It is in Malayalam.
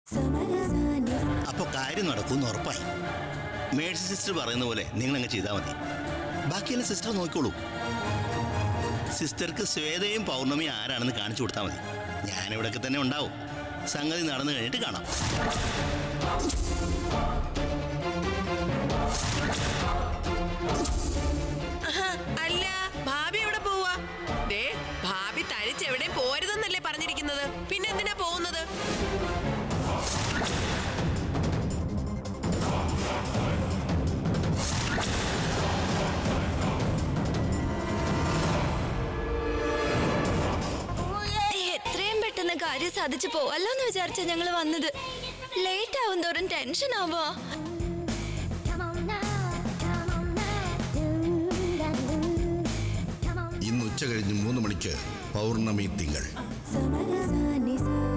അപ്പൊ കാര്യം നടക്കുമെന്ന് ഉറപ്പായി മേഴ്സി സിസ്റ്റർ പറയുന്ന പോലെ നിങ്ങൾ അങ്ങ് ചെയ്താൽ മതി ബാക്കിയെല്ലാം സിസ്റ്റർ നോക്കിക്കോളൂ സിസ്റ്റർക്ക് ശ്വേതയും പൗർണമിയും ആരാണെന്ന് കാണിച്ചു കൊടുത്താൽ മതി ഞാനിവിടൊക്കെ തന്നെ ഉണ്ടാവും സംഗതി നടന്നു കഴിഞ്ഞിട്ട് കാണാം ആഹാ, അല്ല ഭാബി എവിടെ പോവാ ദേ ഭാബി തനിച്ച് എവിടെയും പോരുതെന്നല്ലേ പറഞ്ഞിരിക്കുന്നത് പിന്നെ എന്തിനാ പോകുന്നത് എത്രയും പെട്ടെന്ന് കാര്യം സാധിച്ചു പോവല്ലോ എന്ന് വിചാരിച്ച ഞങ്ങൾ വന്നത് ലേറ്റ് ആവും തോറും ടെൻഷൻ ആവുക ഇന്ന് ഉച്ച കഴിഞ്ഞ് മൂന്ന് മണിക്ക് പൗർണമി തിങ്കൾ Samara Sani Sa